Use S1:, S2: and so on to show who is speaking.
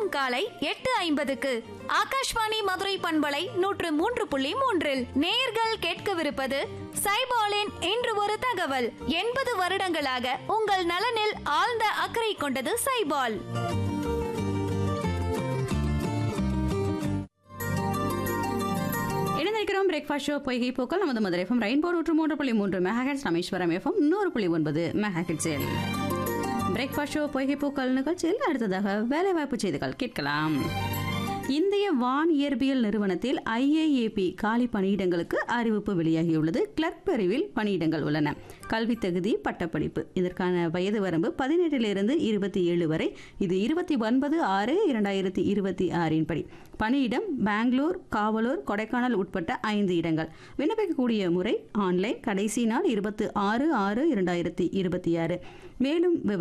S1: தினமும் காலை எட்டு ஐம்பதுக்கு ஆகாஷ்வாணி மதுரை பண்பலை நூற்று மூன்று புள்ளி மூன்றில் நேயர்கள் கேட்கவிருப்பது சைபாலின் இன்று ஒரு தகவல் எண்பது வருடங்களாக உங்கள் நலனில் ஆழ்ந்த அக்கறை கொண்டது சைபால்
S2: இணைந்திருக்கிறோம் பிரேக்ஃபாஸ்ட் ஷோ பொய்கை போக்கள் நமது மதுரை எஃப்எம் ரெயின்போ நூற்று மூன்று புள்ளி மூன்று மெகாஹெட்ஸ் ராமேஸ்வரம் எஃப்எம் நூறு புள்ளி ஒன்பது மெகாஹெட்ஸில் பிரேக்ஃபாஸ்ட் ஷோ பொய்கை போக்கள் நிகழ்ச்சியில் அடுத்ததாக வேலைவாய்ப்பு செய்திகள் கேட்கலாம் இந்திய வான் இயற்பியல் நிறுவனத்தில் ஐஏஏபி காலி பணியிடங்களுக்கு அறிவிப்பு வெளியாகியுள்ளது கிளர்க் பிரிவில் பணியிடங்கள் உள்ளன கல்வி தகுதி பட்டப்படிப்பு இதற்கான வயது வரம்பு பதினெட்டிலிருந்து இருபத்தி ஏழு வரை இது இருபத்தி ஒன்பது ஆறு இரண்டாயிரத்தி இருபத்தி ஆறின் படி பணியிடம் பெங்களூர் காவலூர் கொடைக்கானல் உட்பட்ட ஐந்து இடங்கள் விண்ணப்பிக்கக்கூடிய முறை ஆன்லைன் கடைசி நாள் இருபத்தி ஆறு ஆறு இரண்டாயிரத்தி இருபத்தி ஆறு மேலும் விவ-